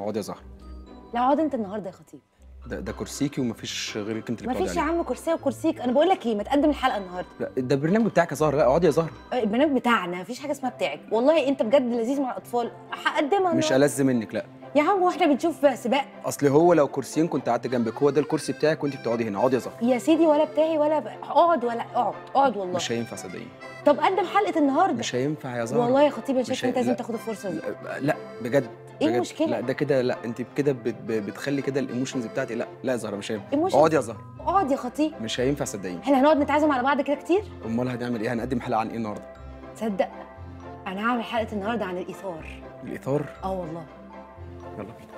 اقعدي يا زهره لا اقعد انت النهارده يا خطيب ده, ده كرسيكي ومفيش غيرك انت اللي ما بتقعدي فيش يا عليه عم كرسي وكرسيك انا بقول لك ايه ما تقدم الحلقه النهارده لا ده البرنامج بتاعك يا زهره لا اقعدي يا زهره آه، البرنامج بتاعنا مفيش حاجه اسمها بتاعك والله انت بجد لذيذ مع الاطفال هقدمها مش النهاردة. ألذ منك لا يا عم واحنا بنشوف سباق اصل هو لو كرسيين كنت قعدت جنبك هو ده الكرسي بتاعك وانت بتقعدي هنا اقعدي يا زهره يا سيدي ولا بتاعي ولا ب... اقعد ولا اقعد اقعد والله مش هينفع صدقيني طب قدم حلقه النهارده مش هينفع يا زهره والله يا خطيب انا مش شايفه هي- انت لازم لا. تاخد الفرصه دي لا, لا بجد إيه بجد. المشكلة؟ لا ده كده لا انت كده بت ب- بتخلي كده الايموشنز بتاعتي لا لا يا زهره مش هينفع Emotions؟ اقعدي يا زهره اقعد يا خطيب مش هينفع صدقيني احنا هنقعد نتعزم على بعض كده كتير امال هنعمل ايه هنقدم حلقه عن ايه النهارده تصدق انا هعمل حلقه النهارده عن الايثار الاثار اه والله يلا بينا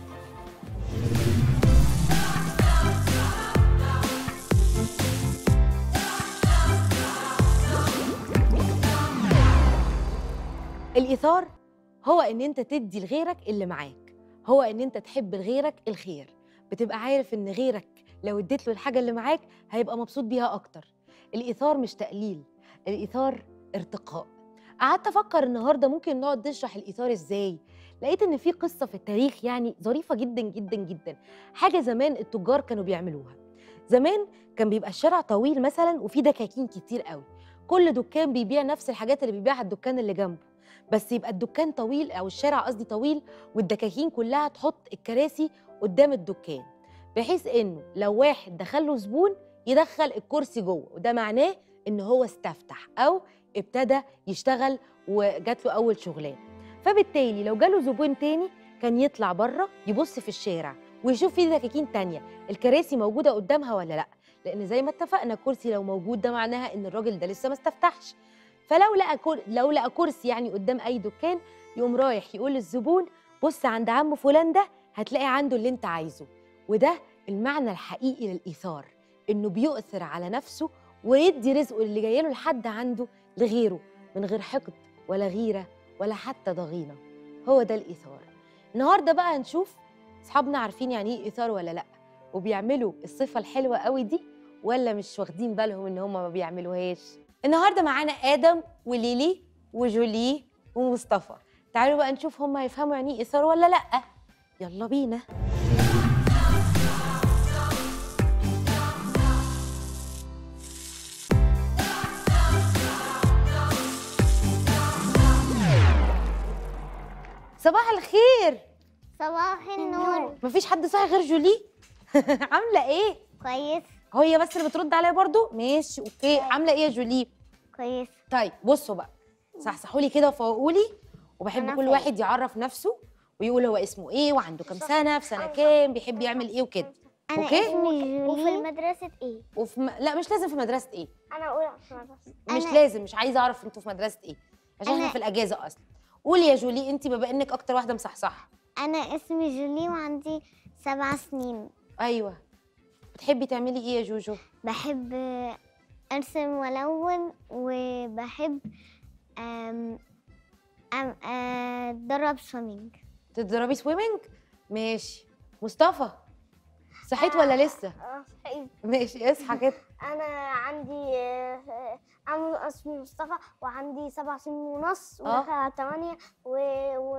الايثار هو ان انت تدي لغيرك اللي معاك هو ان انت تحب لغيرك الخير بتبقى عارف ان غيرك لو اديت له الحاجه اللي معاك هيبقى مبسوط بيها اكتر الايثار مش تقليل الايثار ارتقاء قعدت افكر النهارده ممكن نقعد نشرح الايثار ازاي لقيت ان في قصه في التاريخ يعني ظريفه جدا جدا جدا حاجه زمان التجار كانوا بيعملوها زمان كان بيبقى الشارع طويل مثلا وفي دكاكين كتير قوي كل دكان بيبيع نفس الحاجات اللي بيبيعها الدكان اللي جنبه بس يبقى الدكان طويل او الشارع قصدي طويل والدكاكين كلها تحط الكراسي قدام الدكان بحيث انه لو واحد دخل له زبون يدخل الكرسي جوه وده معناه ان هو استفتح او ابتدى يشتغل وجات له اول شغلانه فبالتالي لو جاله زبون تاني كان يطلع بره يبص في الشارع ويشوف في دكاكين تانية الكراسي موجوده قدامها ولا لا لان زي ما اتفقنا الكرسي لو موجود ده معناها ان الراجل ده لسه ما استفتحش فلو لقى كر... لو لقى كرسي يعني قدام اي دكان يقوم رايح يقول للزبون بص عند عم فلان ده هتلاقي عنده اللي انت عايزه وده المعنى الحقيقي للايثار انه بيؤثر على نفسه ويدي رزقه اللي جاي له لحد عنده لغيره من غير حقد ولا غيره ولا حتى ضغينه هو ده الايثار النهارده بقى هنشوف اصحابنا عارفين يعني ايه ايثار ولا لا وبيعملوا الصفه الحلوه قوي دي ولا مش واخدين بالهم ان هم ما بيعملوهاش النهارده معانا ادم وليلي وجولي ومصطفى تعالوا بقى نشوف هم هيفهموا يعني ايه ايثار ولا لا يلا بينا صباح الخير صباح النور مفيش حد صاحي غير جولي عامله ايه كويس هي بس اللي بترد عليا برضو ماشي اوكي عامله ايه يا جولي كويس طيب بصوا بقى صحصحوا لي كده وفوقوا لي وبحب أنا كل فاهم. واحد يعرف نفسه ويقول هو اسمه ايه وعنده كام سنه في سنه كام بيحب يعمل ايه وكده انا أوكي؟ اسمي وفي جولي المدرسة ايه؟ وفي م... لا مش لازم في مدرسه ايه أنا أولى في المدرسة مش أنا- لازم مش عايزه اعرف انتوا في مدرسه ايه عشان احنا أنا- في الاجازه اصلا قولي يا جولي انت بما انك اكتر واحده مصحصحه انا اسمي جولي وعندي سبع سنين ايوه بتحبي تعملي ايه يا جوجو بحب ارسم والون وبحب أم أم اتدرب سويمنج تتدربي سويمنج ماشي مصطفى صحيت ولا لسه اه صحيح ماشي اصحى كده أنا عندي آه، آه، أنا اسمي مصطفى وعندي سبع سنين ونص آه. وداخل على تمانية و... و...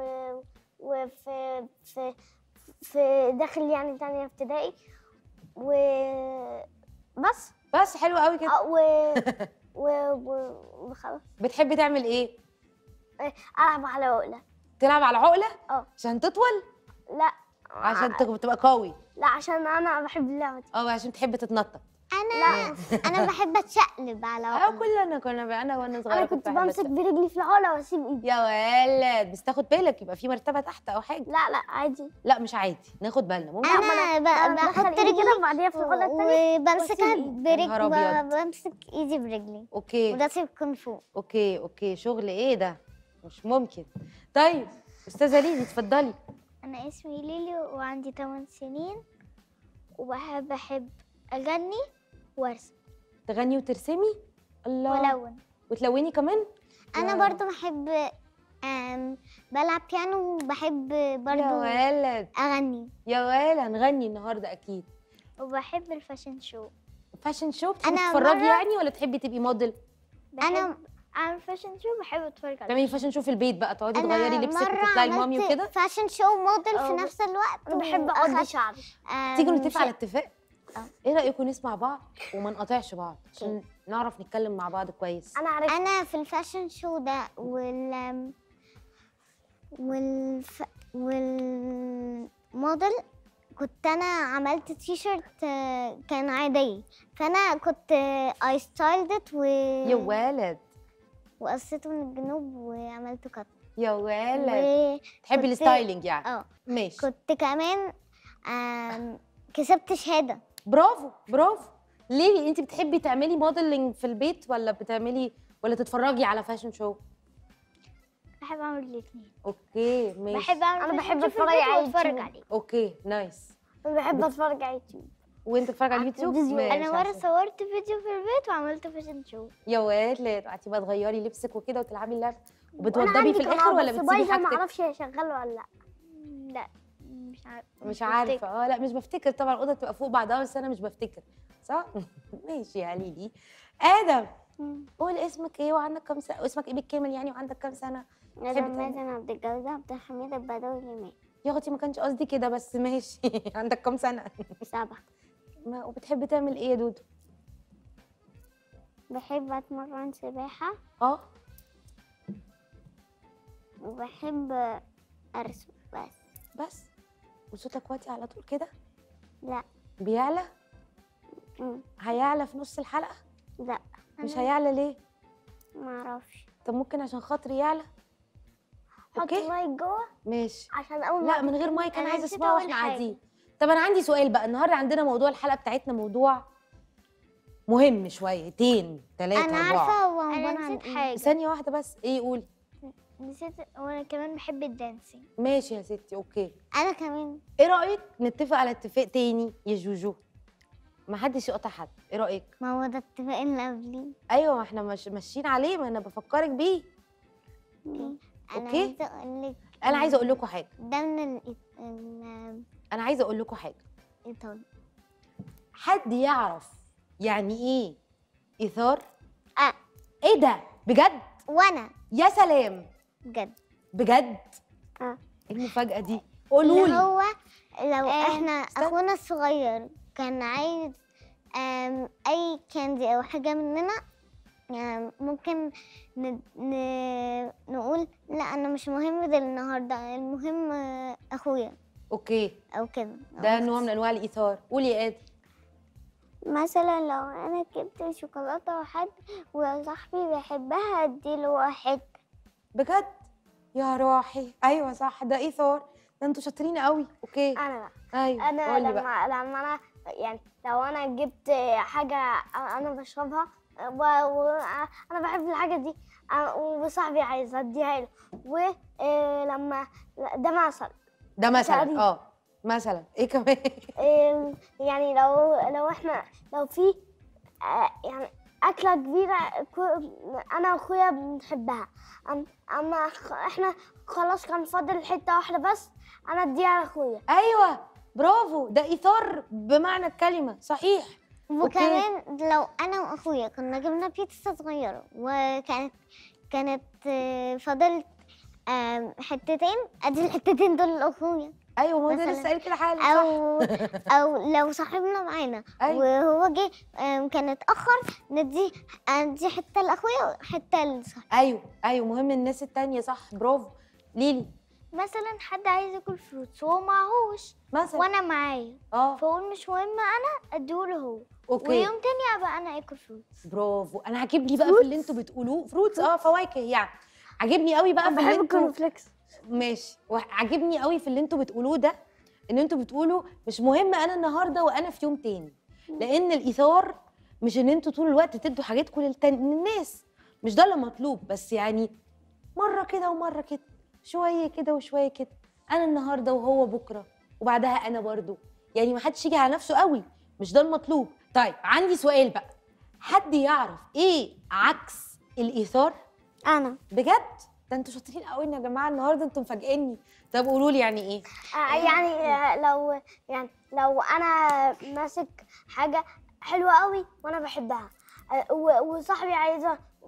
وفي في في داخل يعني تانية ابتدائي و بس بس حلو قوي كده اه و و و وخلاص بتحبي تعمل ايه ألعب على عقلة تلعب على عقله اه عشان تطول لا عشان تبقى تبقى قوي لا عشان أنا بحب اللعبة دي اه عشان تحب تتنطط انا انا بحب اتشقلب على اه عقلة. كلنا كنا ب- انا وانا صغيره أنا كنت بحب بمسك أتسابق. برجلي في العقلة وأسيب إيدي يا ولد بس تاخد بالك يبقى في مرتبه تحت او حاجه لا لا عادي لا مش عادي ناخد بالنا ممكن انا ب- بحط ايدي رجلي كده وبعديها في العقله الثانيه وبمسكها وأسيب إيدي. يا نهار برجلي أبيض. بمسك ايدي برجلي اوكي وده سيب كون فو اوكي اوكي شغل ايه ده مش ممكن طيب استاذه ليلي اتفضلي انا اسمي ليلي وعندي 8 سنين وبحب احب اغني وارسم تغني وترسمي الله والون وتلوني كمان انا يا. برضو بحب أم بلعب بيانو وبحب يا برضو ولد اغني يا ولد هنغني النهارده اكيد وبحب الفاشن شو فاشن شو بتحبي أنا تتفرجي مرة- يعني ولا تحبي تبقي موديل انا اعمل فاشن شو بحب اتفرج عليه تعملي فاشن شو في البيت بقى تقعدي تغيري انا لبسك مره وتطلعي المامي عملت وكده فاشن شو موديل في أه، نفس الوقت انا بحب اقضي وأخدت- شعري آم، تيجوا نتفق على ش- اتفاق آه. ايه رايكم نسمع بعض وما نقاطعش بعض عشان نعرف نتكلم مع بعض كويس انا عرفت انا في الفاشن شو ده وال والف... والموديل كنت انا عملت تي شيرت آه، كان عادي فانا كنت اي ستايلد و يا ولد وقصيته من الجنوب وعملته كات يا ولد و... تحبي كنت- الستايلينج يعني اه ماشي كنت كمان آم، كسبت شهاده برافو برافو ليه انت بتحبي تعملي موديلنج في البيت ولا بتعملي ولا تتفرجي على فاشن شو بحب اعمل الاثنين اوكي ماشي بحب اعمل أنا فاشن بحب شو في أتفرج البيت على واتفرج يوتيوب. عليه اوكي نايس بحب اتفرج على يوتيوب وانت بتتفرج على على اليوتيوب التلفزيون. ماشي انا مره عشان- صورت فيديو في البيت وعملت فاشن شو يا ولد قعدتي بقى تغيري لبسك وكده وتلعبي اللعبه وأنا وبتوضبي عندي في قناة الاخر ولا بس بتسيبي بايظة حاجتك معرفش هي شغالة ولا لا لا مش عارفه مش عارفه اه لا مش بفتكر طبعا الاوضه بتبقى فوق بعضها بس انا مش بفتكر صح ماشي يا ليلي ادم قول اسمك ايه وعندك كام سنه اسمك ايه بالكامل يعني وعندك كام سنه أنا تحبي مازن عبد الجواد عبد الحميد البدوي اليمين يا اختي ما كانش قصدي كده بس ماشي عندك كام سنه سبعة ما وبتحب تعمل ايه يا دودو بحب أتمرن سباحة اه وبحب أرسم بس بس وصوتك واطي على طول كده لا بيعلى مم. هيعلى في نص الحلقه لا مش أنا هيعلى ليه معرفش طب ممكن عشان خاطري يعلى حط اوكي مايك جوه ماشي عشان أول لا ما من غير مايك انا أنا عايزه نسيت اسمعه أقول واحنا حاجة. قاعدين طب انا عندي سؤال بقى النهارده عندنا موضوع الحلقه بتاعتنا موضوع مهم شويتين ثلاثه أنا اربعه عارفة هو انا عبارة عن نسيت إيه. حاجه ثانيه واحده بس ايه قولي نسيت وانا كمان بحب الدانسينج ماشي يا ستي اوكي أنا كمان ايه رايك نتفق على اتفاق تاني يا جوجو ما حدش يقطع حد ايه رايك ما هو ده اتفاق اللي قبليه ايوه ما احنا مش ماشيين عليه ما انا بفكرك بيه أنا أوكي. عايزة أقول لك انا عايزه اقول لكم حاجه ده من الإيط- ال- انا عايزه اقول لكم حاجه الإيطالي حد يعرف يعني ايه ايثار آه ايه ده بجد وأنا يا سلام بجد بجد آه. ايه المفاجاه دي قولوا اللي لي هو لو آه، احنا استنى. اخونا الصغير كان عايز آم، اي كاندي او حاجه مننا آم، ممكن ن... ن... نقول لا انا مش مهم ده النهارده المهم آه، اخويا اوكي او كده ده نوع من انواع الايثار قولي يا ادي مثلا لو انا جبت شوكولاته وحد وصاحبي بيحبها اديله واحد بجد يا روحي ايوه صح ده ايثار ده انتوا شاطرين قوي اوكي انا بقى ايوه انا قولي بقى لما لما انا يعني لو انا جبت حاجه انا بشربها وانا بحب الحاجه دي أنا- وصاحبي عايز اديها له ولما ده مثلا ده مثلا تقريبا. اه مثلا ايه كمان إيه، يعني لو لو احنا لو في آه، يعني أكلة كبيرة كو- أنا وأخويا بنحبها أم- أما خ- إحنا خلاص كان فاضل حتة واحدة بس أنا أديها لأخويا ايوه برافو ده ايثار بمعنى الكلمه صحيح وكمان لو انا واخويا كنا جبنا بيتزا صغيره وكانت كانت آه، فضلت آم، حتتين ادي الحتتين دول لاخويا ايوه ما هو ده مثلاً. لسه قايل كده حالا صح او او لو صاحبنا معانا أيوة. وهو جه آم، كان اتاخر ندي ندي حته لاخويا وحته لصاحبي ايوه ايوه مهم الناس التانية صح برافو ليلي مثلا حد عايز ياكل فروتس وهو معهوش مثلا وانا معايا اه فاقول مش مهم انا اديهوله هو اوكي ويوم تاني ابقى انا اكل فروتس برافو انا عاجبني بقى في اللي انتوا بتقولوه فروتس اه فواكه يعني عاجبني قوي بقى في اللي انتوا فليكس ماشي وعاجبني قوي في اللي انتوا بتقولوه ده ان انتوا بتقولوا مش مهم انا النهارده وانا في يوم تاني لان الايثار مش ان انتوا طول الوقت تدوا حاجاتكم للتاني للناس مش ده اللي مطلوب بس يعني مره كده ومره كده شويه كده وشويه كده انا النهارده وهو بكره وبعدها انا برضو يعني ما حدش يجي على نفسه قوي مش ده المطلوب طيب عندي سؤال بقى حد يعرف ايه عكس الايثار انا بجد ده انتوا شاطرين قوي يا جماعه النهارده انتوا مفاجئني طب قولوا لي يعني ايه يعني آه، لو يعني لو انا ماسك حاجه حلوه قوي وانا بحبها آه، و- وصاحبي عايزها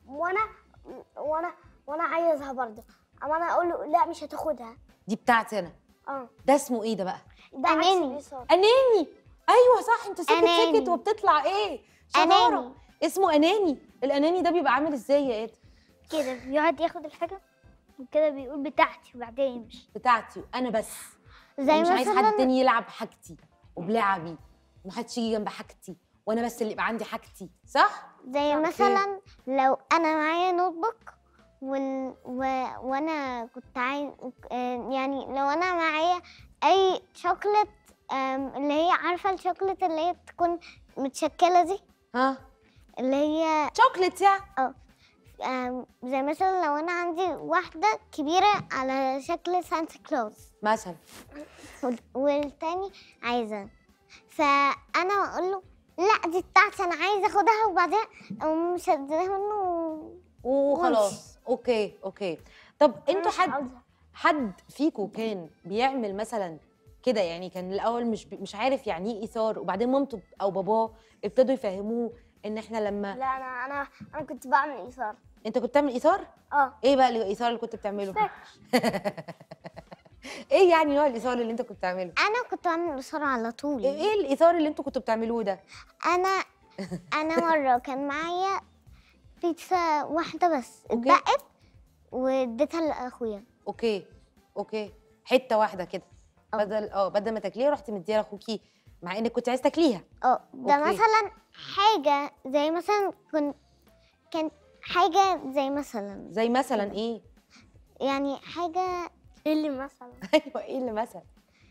وانا وانا وانا عايزها برضه اما انا اقول له لا مش هتاخدها دي بتاعتي انا اه ده اسمه ايه ده بقى ده عكس أناني. الإيثار. اناني ايوه صح انت سكت أناني. سكت وبتطلع ايه شطاره أناني. اسمه اناني الاناني ده بيبقى عامل ازاي يا ادم كده بيقعد ياخد الحاجة وكده بيقول بتاعتي وبعدين يمشي بتاعتي وانا بس زي مش عايز حد مثلا تاني يلعب حاجتي وبلعبي ومحدش يجي جنب حاجتي وانا بس اللي يبقى عندي حاجتي صح زي أوكي. مثلا لو انا معايا نوت بوك وال... و... وانا كنت عايز آه، يعني لو انا معايا اي شوكليت آم، اللي هي عارفه الشوكليت اللي هي تكون متشكله دي ها اللي هي شوكليت يعني آم، زي مثلا لو انا عندي واحده كبيره على شكل سانتا كلوز مثلا وال- والتاني عايزه فانا اقول له لا دي بتاعتي انا عايزه اخدها وبعدين اقوم مشددها منه و- وخلاص اوكي اوكي طب أنا انتوا مش حد عاوزها. حد فيكم كان بيعمل مثلا كده يعني كان الاول مش بي- مش عارف يعني ايه ايثار وبعدين مامته او باباه ابتدوا يفهموه ان احنا لما لا انا انا انا كنت بعمل ايثار انت كنت بتعمل ايثار اه ايه بقى الايثار اللي كنت بتعمله مش فاكر. ايه يعني نوع الايثار اللي انت كنت بتعمله انا كنت بعمل بسرعه على طول ايه إيه الايثار اللي انتوا كنتوا بتعملوه ده انا انا مره كان معايا بيتزا واحده بس أوكي. اتبقت واديتها لاخويا اوكي اوكي حته واحده كده أه. بدل اه بدل ما تاكليها رحتي مديها لاخوكي مع انك كنت عايز تاكليها اه ده أوكي. مثلا حاجه زي مثلا كنت كان حاجه زي مثلا زي مثلا ايه يعني حاجه اللي مثلا ايوه ايه اللي مثلا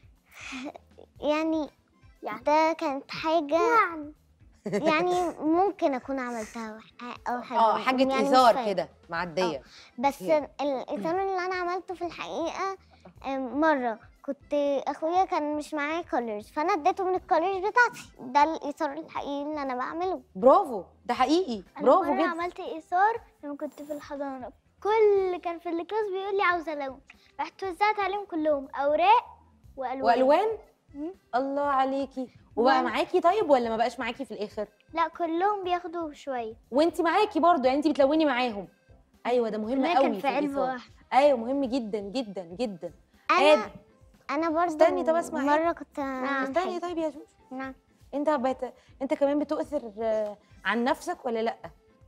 يعني يعني. ده كانت حاجه يعني يعني ممكن اكون عملتها وح- او حاجه اه حاجه يعني مش ايثار فاكرة. كده معديه بس هي. ال- الايثار اللي انا عملته في الحقيقه آم، مره كنت اخويا كان مش معايا كولرز فانا اديته من الكولرز بتاعتي ده الايثار الحقيقي اللي انا بعمله برافو ده حقيقي انا برافو مره جدا عملت ايثار لما كنت في الحضانه كل اللي كان في الكلاس بيقول لي عاوزه لون رحت وزعت عليهم كلهم اوراق والوان والوان مم. الله عليكي وبقى وأنا- معاكي طيب ولا ما بقاش معاكي في الاخر لا كلهم بياخدوا شويه وانت معاكي برضو يعني انت بتلوني معاهم ايوه ده مهم ما قوي كان في علبه الإيثار. واحده ايوه مهم جدا جدا جدا انا آدم. انا برضه استني طب اسمع إيه؟ مره كنت استني طيب يا جوش نعم انت بت... انت كمان بتؤثر آه، عن نفسك ولا لا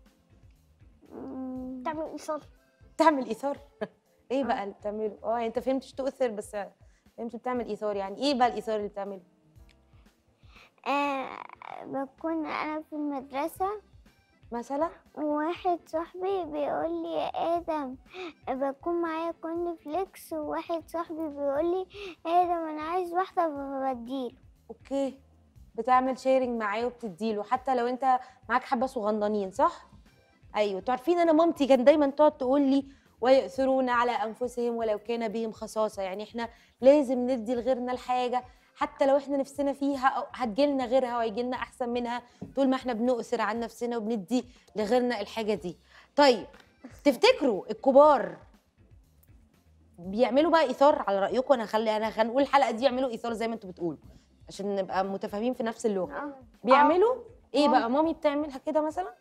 مم. تعمل ايثار تعمل ايثار ايه بقى اللي بتعمله اه يعني انت فهمتش تؤثر بس فهمت بتعمل ايثار يعني ايه بقى الايثار اللي بتعمله آه بكون انا في المدرسه مثلا وواحد صاحبي بيقول لي يا ادم بكون معايا كورن فليكس وواحد صاحبي بيقول لي يا ادم انا عايز واحده فبديله اوكي بتعمل شيرنج معاه وبتديله حتى لو انت معاك حبه صغننين صح ايوه انتوا عارفين انا مامتي كانت دايما تقعد تقول لي ويؤثرون على انفسهم ولو كان بهم خصاصه يعني احنا لازم ندي لغيرنا الحاجه حتى لو احنا نفسنا فيها او هتجيلنا غيرها وهيجيلنا احسن منها طول ما احنا بنؤثر عن نفسنا وبندي لغيرنا الحاجه دي طيب تفتكروا الكبار بيعملوا بقى ايثار على رايكم انا هخلي انا هنقول الحلقه دي يعملوا ايثار زي ما انتوا بتقولوا عشان نبقى متفاهمين في نفس اللغه بيعملوا ايه بقى مامي بتعملها كده مثلا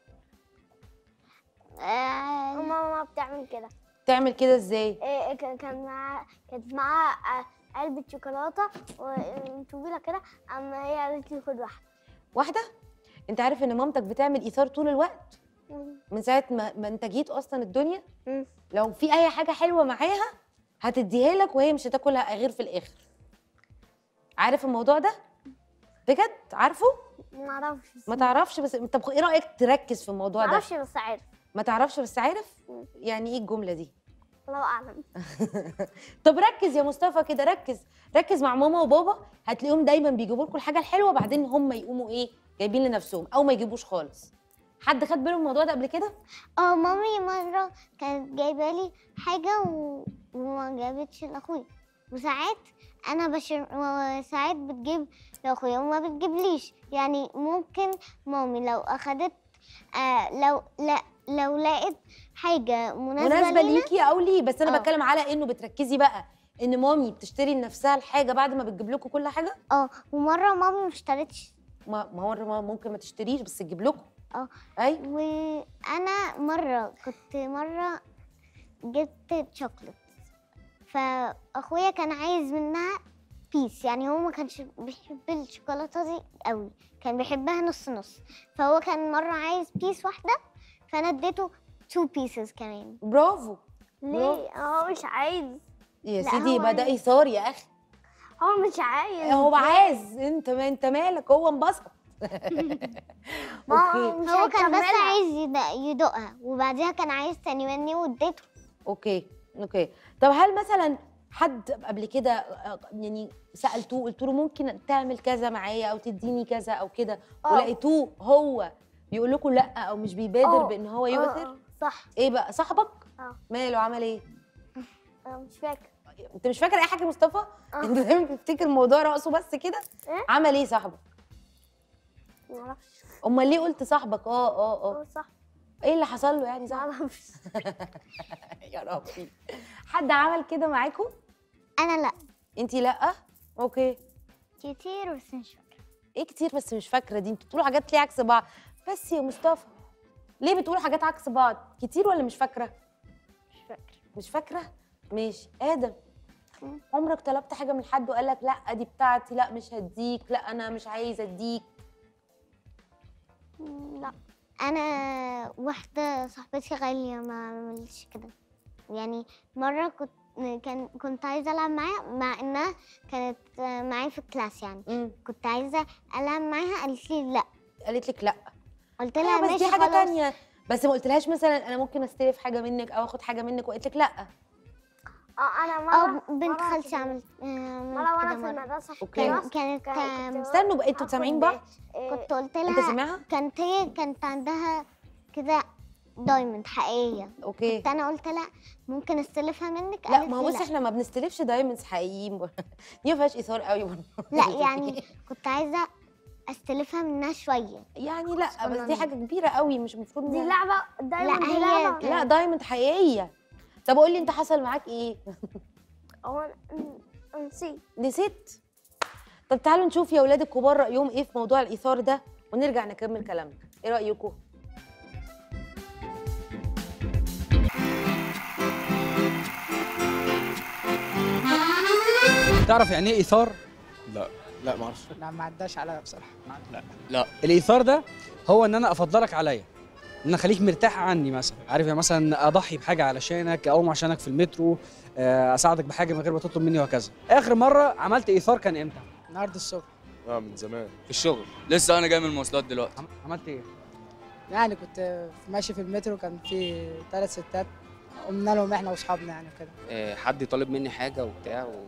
آه ماما بتعمل كده تعمل كده ازاي إيه كان كان معاها كانت معاها آه، علبة شوكولاتة وطويلة كده أما هي قالت لي خد واحدة واحده انت عارف ان مامتك بتعمل ايثار طول الوقت من ساعه ما, ما انت جيت اصلا الدنيا مم. لو في اي حاجه حلوه معاها هتديها لك وهي مش هتاكلها غير في الاخر عارف الموضوع ده بجد عارفه ما أعرفش ما تعرفش بس طب ايه رايك تركز في ما الموضوع ده أعرفش بس عارف ما تعرفش بس عارف مم. يعني ايه الجمله دي الله أعلم طب ركز يا مصطفى كده ركز ركز مع ماما وبابا هتلاقيهم دايما بيجيبوا لكم الحاجه الحلوه بعدين هم يقوموا ايه جايبين لنفسهم او ما يجيبوش خالص حد خد باله من الموضوع ده قبل كده اه مامي مره كانت جايبه لي حاجه و... وما جابتش لاخويا وساعات انا بشر وساعات بتجيب لاخويا وما بتجيبليش يعني ممكن مامي لو اخدت آه لو لا لو لقيت حاجه مناسبه, مناسبه لينا ليكي او ليه بس انا آه. بتكلم على انه بتركزي بقى ان مامي بتشتري لنفسها الحاجه بعد ما بتجيب لكم كل حاجه اه ومره مامي ما اشترتش ما ما مره ما ممكن ما تشتريش بس تجيب لكم اه اي وانا مره كنت مره جبت شوكليت فاخويا كان عايز منها بيس يعني هو ما كانش بيحب الشوكولاته دي قوي كان بيحبها نص نص فهو كان مره عايز بيس واحده فانا اديته تو بيسز كمان برافو ليه هو مش عايز يا لا، سيدي هو يبقى ده عايز. ايثار يا اخي هو مش عايز هو عايز انت ما انت مالك هو انبسط ما أوكي. هو مش هو كان بس هيكملها. عايز يد- يدوقها وبعديها كان عايز تاني مني واديته اوكي اوكي طب هل مثلا حد قبل كده آه، يعني سالتوه قلت له ممكن تعمل كذا معايا او تديني كذا او كده آه. ولقيتوه هو بيقول لكم لا او مش بيبادر آه. بان هو آه، يؤثر آه، صح ايه بقى صاحبك آه. ماله عمل ايه انا مش فاكر انت مش فاكر اي حاجه يا مصطفى آه. انت دايما بتفتكر الموضوع راسه بس كده إيه؟ عمل ايه صاحبك معرفش امال ليه قلت صاحبك اه اه اه هو صح ايه اللي حصل له يعني صاحبك معرفش يا ربي حد عمل كده معاكم انا لا انتي لا اوكي كتير بس مش فاكره ايه كتير بس مش فاكره دي انتوا بتقولوا حاجات ليه عكس بعض بس يا مصطفى ليه بتقولوا حاجات عكس بعض كتير ولا مش فاكره مش فاكره مش فاكره ماشي ادم مم. عمرك طلبت حاجه من حد وقال لك لا دي بتاعتي لا مش هديك لا انا مش عايز اديك لا انا واحده صاحبتي غاليه ما عملتش كده يعني مره كنت كان كنت عايزه العب معاها مع انها كانت معايا في الكلاس يعني امم كنت عايزه العب معاها قالت لي لا قالت لك لا قلت لا لها بس ماشي دي حاجه خلاص تانية بس ما قلتلهاش مثلا انا ممكن استلف حاجه منك او اخد حاجه منك وقالت لك لا اه انا اه مره بنت مرة خالتي في- عملت مره عملت وانا كده في مره المدرسه في أوكي. الكلاس كان- كانت كان- آم، كنت استنوا بقى انتوا سامعين بعض إيه، كنت قلت انت لها سامعها كانت هي كانت عندها كده دايموند حقيقيه اوكي كنت انا قلت لها ممكن استلفها منك لا قالت ما هو لي بص احنا ما بنستلفش دايموندز حقيقيين برضه. دي ما فيهاش اثار قوي برضه. لا يعني كنت عايزه استلفها منها شويه يعني لا بس دي صغننة. حاجه كبيره قوي مش المفروض دي إنها- لعبه دايما لا، دي هي لعبه كان- لا دايموند حقيقيه طب قول لي انت حصل معاك ايه هو أنا- نسيت نسيت طب تعالوا نشوف يا اولاد الكبار رايهم ايه في موضوع الايثار ده ونرجع نكمل كلامنا ايه رايكم تعرف يعني ايه ايثار؟ لا لا ما اعرفش لا ما عداش عليا بصراحه الايثار ده هو ان انا افضلك عليا ان انا اخليك مرتاح عني مثلا عارف يعني مثلا اضحي بحاجه علشانك اقوم عشانك في المترو آه، اساعدك بحاجه من غير ما تطلب مني وهكذا اخر مره عملت ايثار كان امتى النهارده الصبح اه من زمان في الشغل لسه انا جاي من المواصلات دلوقتي عم- عملت ايه يعني كنت ماشي في المترو كان في ثلاث ستات قمنا لهم احنا واصحابنا يعني كده آه، حد طالب مني حاجه وبتاع و...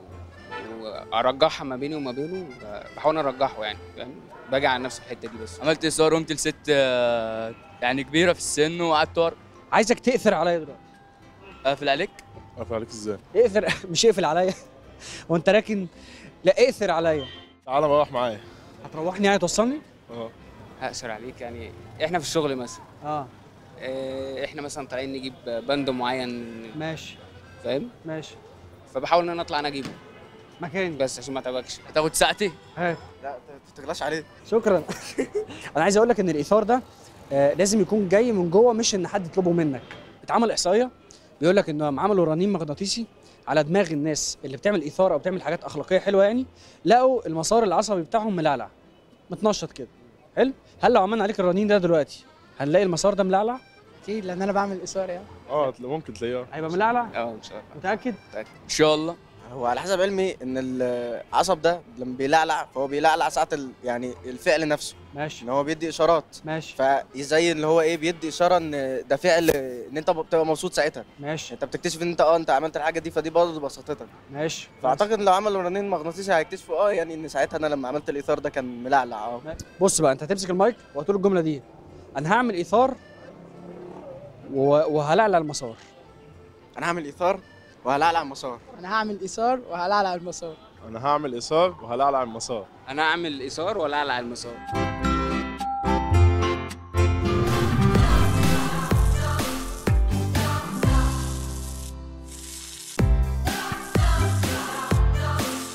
وارجعها ما بيني وما بينه ب- بحاول ارجحه يعني فاهم باجي على نفس الحته دي بس عملت اصرار قمت لست آه، يعني كبيره في السن وقعدت ورا عايزك تاثر عليا دلوقتي اقفل عليك اقفل عليك ازاي اقفل مش اقفل عليا وانت راكن لا اقفل عليا تعالى بروح معايا هتروحني يعني توصلني اه هقصر عليك يعني احنا في الشغل مثلا اه آه، احنا مثلا طالعين نجيب بند معين ماشي فاهم ماشي فبحاول ان انا اطلع انا اجيبه مكاني بس عشان ما اتعبكش هتاخد ساعتي هات لا ما تغلاش عليه شكرا انا عايز اقول لك ان الايثار ده آه، لازم يكون جاي من جوه مش ان حد يطلبه منك اتعمل احصائيه بيقول لك انهم عملوا رنين مغناطيسي على دماغ الناس اللي بتعمل ايثار او بتعمل حاجات اخلاقيه حلوه يعني لقوا المسار العصبي بتاعهم ملعلع متنشط كده حلو هل لو عملنا عليك الرنين ده دلوقتي هنلاقي المسار ده ملعلع اكيد لان انا بعمل اثاره يعني اه تلا- ممكن تلاقيه هيبقى ملعلع اه ان شاء الله متاكد ان شاء الله هو على حسب علمي ان العصب ده لما بيلعلع فهو بيلعلع ساعه ال- يعني الفعل نفسه ماشي ان هو بيدي اشارات ماشي فزي اللي هو ايه بيدي اشاره ان ده فعل ان انت بتبقى مبسوط ساعتها ماشي انت بتكتشف ان انت اه انت عملت الحاجه دي فدي برضه بساطتك ماشي فاعتقد لو عملوا رنين مغناطيسي هيكتشفوا اه يعني ان ساعتها انا لما عملت الايثار ده كان ملعلع اه بص بقى انت هتمسك المايك وهتقول الجمله دي انا هعمل ايثار و- وهلعلع المسار انا هعمل ايثار وهلعلع المسار انا هعمل ايثار وهلعلع المسار انا هعمل ايثار وهلعلع المسار انا اعمل ايثار ولا على المسار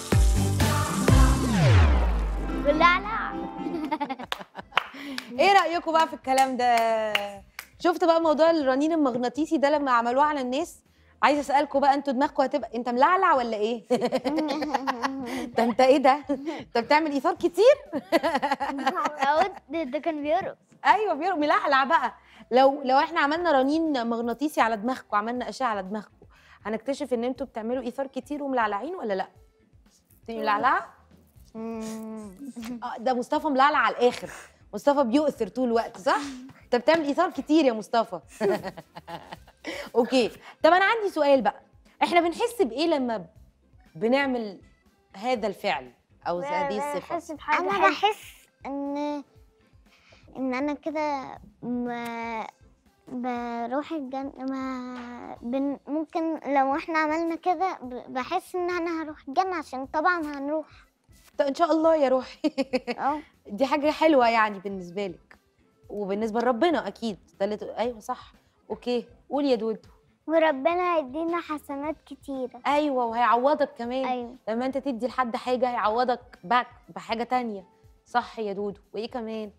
لا لا ايه رايكم رايكم بقى في الكلام ده شفت بقى موضوع الرنين المغناطيسي ده لما عملوه على الناس عايزه اسالكم بقى انتوا دماغكم هتبقى انت ملعلع ولا ايه ده انت ايه ده انت بتعمل ايثار كتير ده, ده كان بيرقص ايوه بيرو ملعلع بقى لو لو احنا عملنا رنين مغناطيسي على دماغكم عملنا اشعه على دماغكم هنكتشف ان انتوا بتعملوا ايثار كتير وملعلعين ولا لا تبقي ملعلعه آه، ده مصطفى ملعلع على الاخر مصطفى بيؤثر طول الوقت صح انت بتعمل ايثار كتير يا مصطفى اوكي طب انا عندي سؤال بقى احنا بنحس بايه لما بنعمل هذا الفعل او هذه الصفه بحس بحاجه انا حلوة. بحس ان ان انا كده ما بروح الجنة ما بن ممكن لو احنا عملنا كده ب- بحس ان انا هروح الجنة عشان طبعا هنروح طب ان شاء الله يا روحي اه دي حاجه حلوه يعني بالنسبه لك وبالنسبه لربنا اكيد ده اللي تق- ايوه صح اوكي قول يا دودو وربنا هيدينا حسنات كتيره ايوه وهيعوضك كمان ايوه لما انت تدي لحد حاجه هيعوضك باك بحاجه تانية صح يا دودو وايه كمان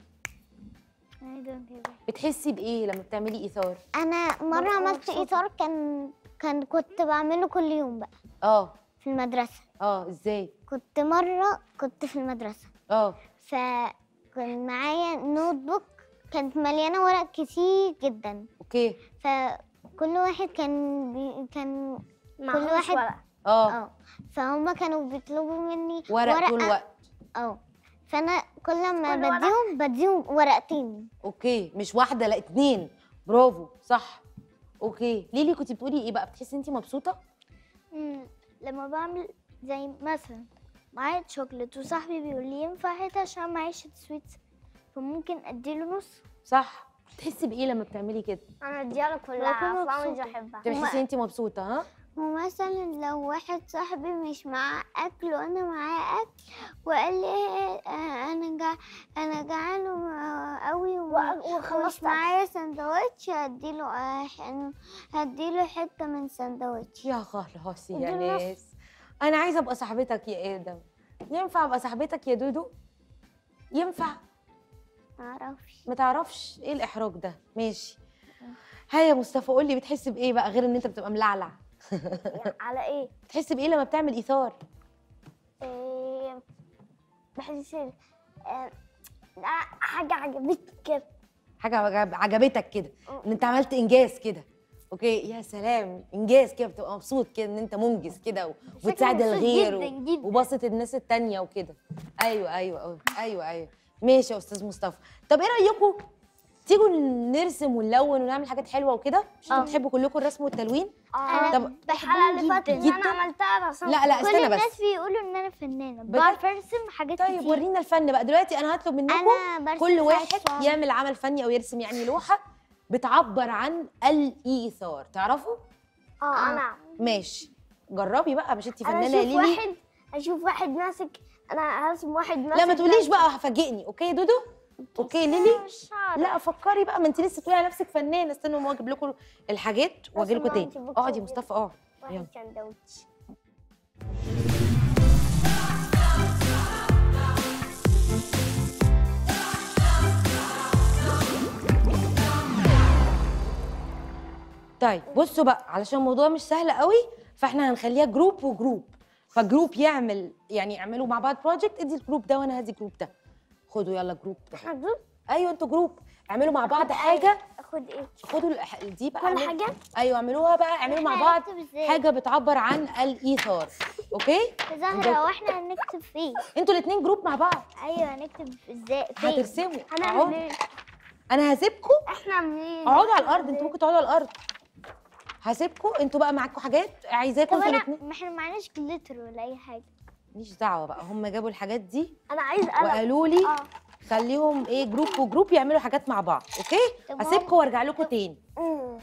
بتحسي بايه لما بتعملي ايثار انا مرة ببقى عملت مبسوطة. ايثار كان كان كنت بعمله كل يوم بقى اه في المدرسة اه ازاي كنت مرة كنت في المدرسة اه فكان معايا نوت بوك كانت مليانة ورق كتير جدا اوكي فكل واحد كان بي كان معهوش واحد- ورق. اه اه فهم كانوا بيطلبوا مني ورق طول ورقة الوقت اه فانا كل ما كل ورقة؟ بديهم بديهم ورقتين اوكي مش واحده لا اتنين برافو صح اوكي ليلي كنت بتقولي ايه بقى بتحسي انت مبسوطه مم، لما بعمل زي مثلا معايا شوكليت وصاحبي بيقول لي ينفع هات عشان معيش سويتس فممكن اديله نص صح بتحسي بايه لما بتعملي كده انا اديها كلها بكون اصلا مش مبسوطة. بحبها بتحسي انت مبسوطه ها ومثلا لو واحد صاحبي مش معاه اكل وانا معاه اكل وقال لي إيه، آه، انا جع... انا جعان و- قوي ومش وخلصت معايا سندوتش هديله آه، ح- هديله حته من سندوتش يا خلاص يا اديله نص. ناس انا عايزه ابقى صاحبتك يا ادم ينفع ابقى صاحبتك يا دودو ينفع معرفش ما تعرفش ايه الاحراج ده ماشي ها يا مصطفى قول لي بتحس بايه بقى غير ان انت بتبقى ملعلع يعني على ايه؟ بتحس بايه لما بتعمل ايثار إيه، بحس إن- آه، آه، حاجة عجبتني كده حاجه عجب- عجبتك كده ان انت عملت انجاز كده اوكي يا سلام انجاز كده بتبقى مبسوط كده ان انت منجز كده و- وبتساعد مبسوط الغير جداً و- جداً. وباسط الناس التانية وكده ايوه ايوه ايوه ايوه ايوه ماشي يا استاذ مصطفى طب ايه رايكم تيجوا نرسم ونلون ونعمل حاجات حلوه وكده مش انتوا بتحبوا كلكم الرسم والتلوين اه طب الحلقة اللي فاتت اللي جداً. انا عملتها انا رسمت لا لا كل استنى الناس بس بيقولوا ان انا فنانه بجد؟ بعرف ارسم حاجات طيب كتير ورينا الفن بقى دلوقتي انا هطلب منكم انا برسم كل ساعة واحد صعب. يعمل عمل فني او يرسم يعني لوحه بتعبر عن الايثار تعرفوا اه انا ماشي جربي بقى مش انت انا فنانه يا اشوف ليلي واحد اشوف واحد ماسك انا هرسم واحد ماسك لا ما تقوليش بقى هفاجئني اوكي يا دودو اوكي ليلي مش عارف. لا فكري بقى ما انت لسه تقولي على نفسك فنانه استنوا ما اجيب لكم الحاجات واجي لكم ما تاني انت بكرة اقعد يا وجيب. مصطفى اقعد يلا. واحد سندوتش طيب بصوا بقى علشان الموضوع مش سهل قوي فاحنا هنخليها جروب وجروب فجروب يعمل يعني يعملوا مع بعض بروجكت ادي الجروب ده وانا هدي الجروب ده خدوا يلا جروب احنا جروب ايوه انتوا جروب اعملوا مع بعض حاجه اخد ايه خدوا الح- دي بقى كل اعملوا- حاجة ايوه اعملوها بقى اعملوا مع إحنا بعض هنكتب إزاي؟ حاجه بتعبر عن الايثار اوكي زهرة واحنا هنكتب فيه انتوا الاثنين جروب مع بعض ايوه هنكتب ازاي فين هترسموا هنعمل اقعدوا ايه انا هسيبكم احنا منين اقعدوا على الارض انتوا ممكن تقعدوا على الارض هسيبكم انتوا بقى معاكم حاجات عايزاكم طب انتوا انا الاثنين ما احنا معناش جليتر ولا اي حاجه ماليش دعوه بقى هم جابوا الحاجات دي انا عايز قلم وقالوا لي اه خليهم ايه جروب وجروب يعملوا حاجات مع بعض اوكي طب هسيبكم وارجع لكم تاني مم.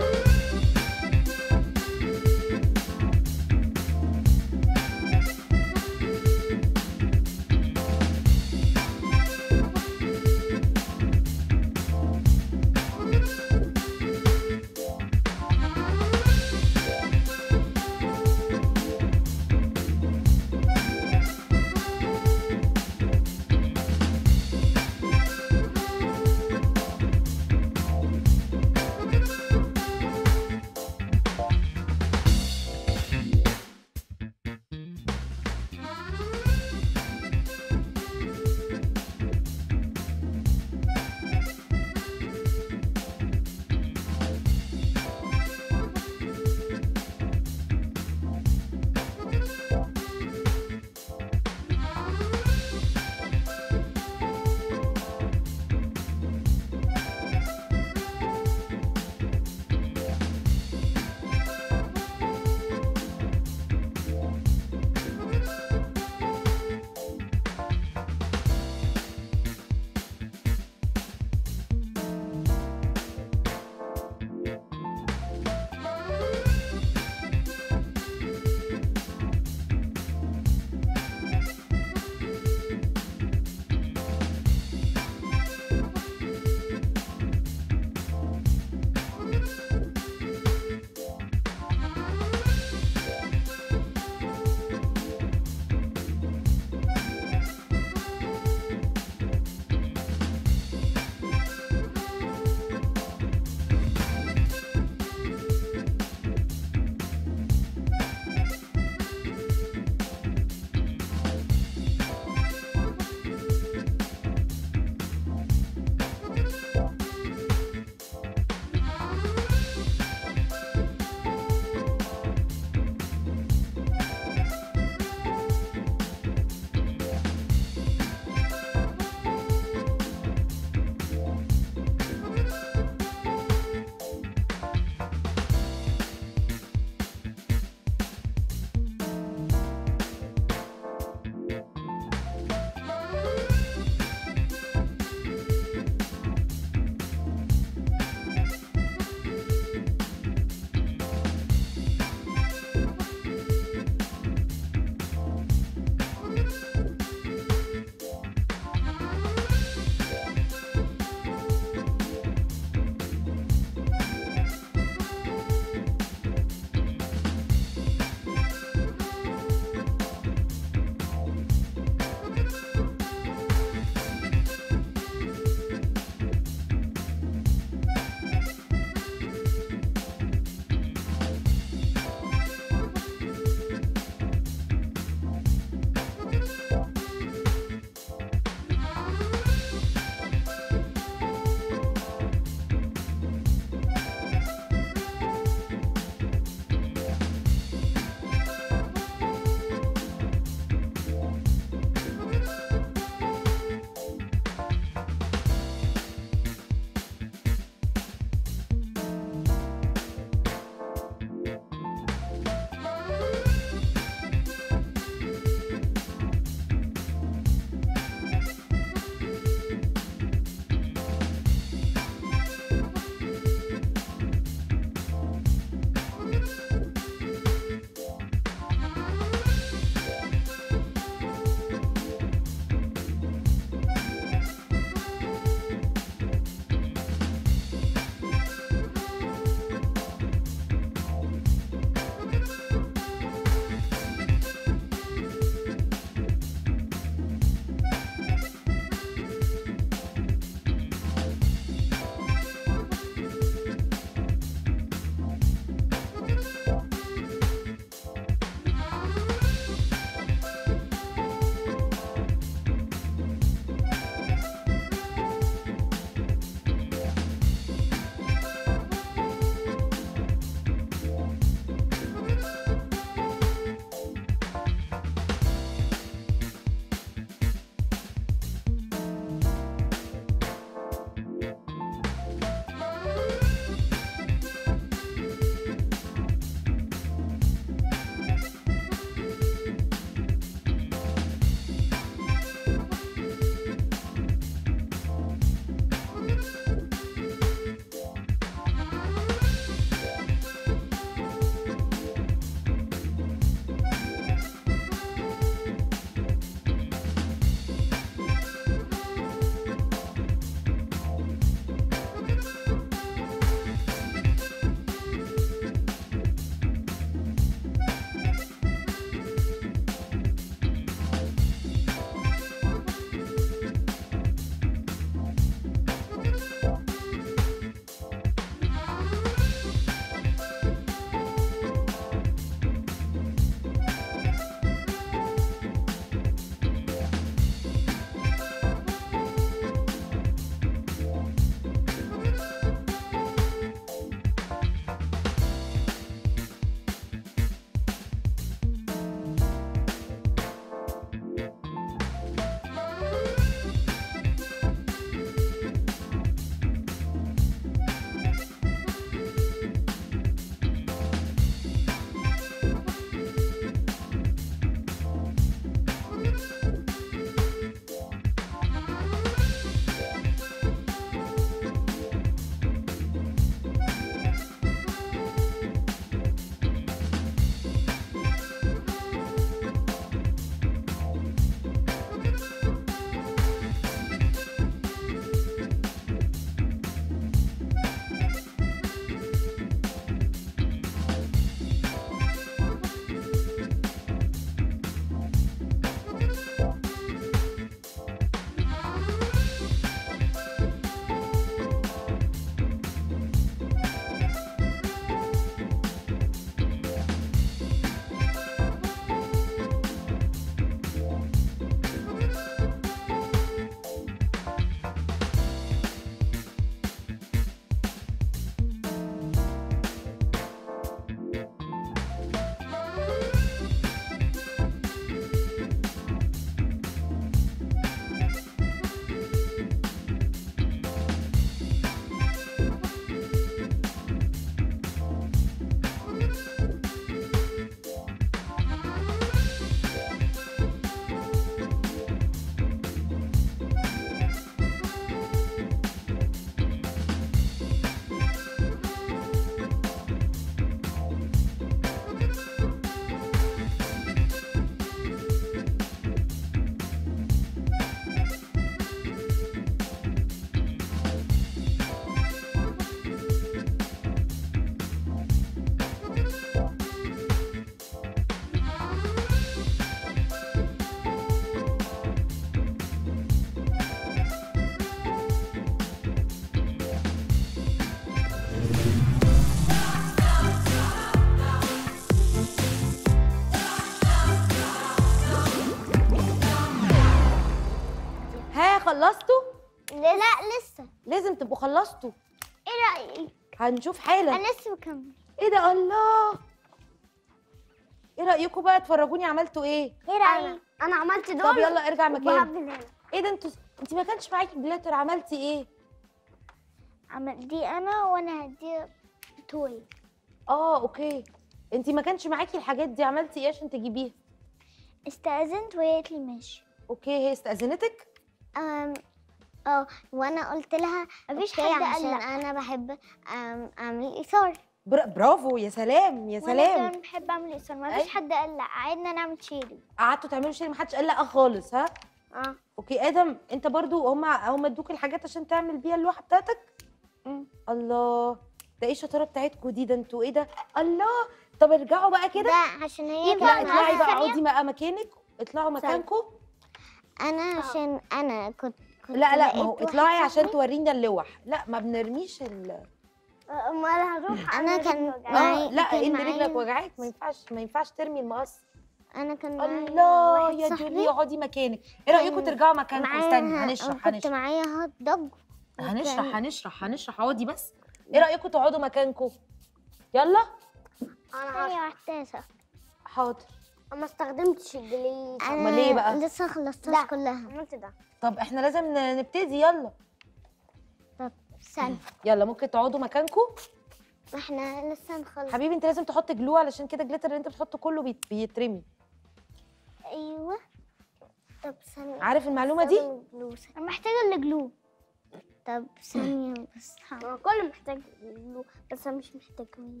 خلصتوا لا لسه لازم تبقوا خلصتوا ايه رايك هنشوف حالا انا لسه بكمل ايه ده الله ايه رايكم بقى تفرجوني عملتوا ايه ايه رايك انا عملت دول طب يلا ارجع مكان وبهبل هنا ايه ده انتوا انت ما كانش معاكي جلاتر عملتي ايه عمل دي انا وانا دي توي اه اوكي انت ما كانش معاكي الحاجات دي عملتي ايه عشان تجيبيها استأذنت وهي قالت لي ماشي اوكي هي استاذنتك أم اه وانا قلت لها مفيش أوكي حد قال عشان لأ. انا بحب أم، اعمل ايثار بر... برافو يا سلام يا وانا سلام كمان بحب اعمل ايثار أيوة. مفيش حد قال لا قعدنا نعمل شيرنج قعدتوا تعملوا شيء ما حدش قال لا خالص ها اه اوكي ادم انت برضو هم هم ادوك الحاجات عشان تعمل بيها اللوحه بتاعتك مم. الله ده ايه الشطاره بتاعتكم دي ده انتوا ايه ده الله طب ارجعوا بقى كده ده عشان هي لا كانت اطلعي معايا بقى ثانية. اقعدي بقى مكانك اطلعوا مكانكم انا عشان انا كنت كنت لا لا ما لقيت هو واحد اطلعي عشان صاحبي- تورينا اللوح لا ما بنرميش ال امال هروح أنا رجلي كان وجعاني. اه معايا- لا كان ان معايا- رجلك وجعاك ما ينفعش ما ينفعش ترمي المقص انا كان معايا الله واحد يا صاحبي جولي اقعدي مكانك ايه رايكم كان ترجعوا مكانكم معايا استني ه- هنشرح كنت هنشرح معايا هوت دوج هنشرح وكان- هنشرح هنشرح اقعدي بس ايه رايكم تقعدوا مكانكم يلا انا ثانية هروح. واحدة حاضر ما استخدمتش الجليد أمال ليه بقى؟ انا لسه خلصتهاش ده. كلها عملت ده طب احنا لازم ن- نبتدي يلا طب استنى يلا ممكن تقعدوا مكانكم احنا لسه نخلص حبيبي انت لازم تحط جلو علشان كده الجليتر اللي انت بتحطه كله بيت- بيترمي ايوه طب ثانية عارف المعلومه دي انا محتاجة الجلو طب ثانية بس ها. هو كله محتاج له بس انا مش محتاج منه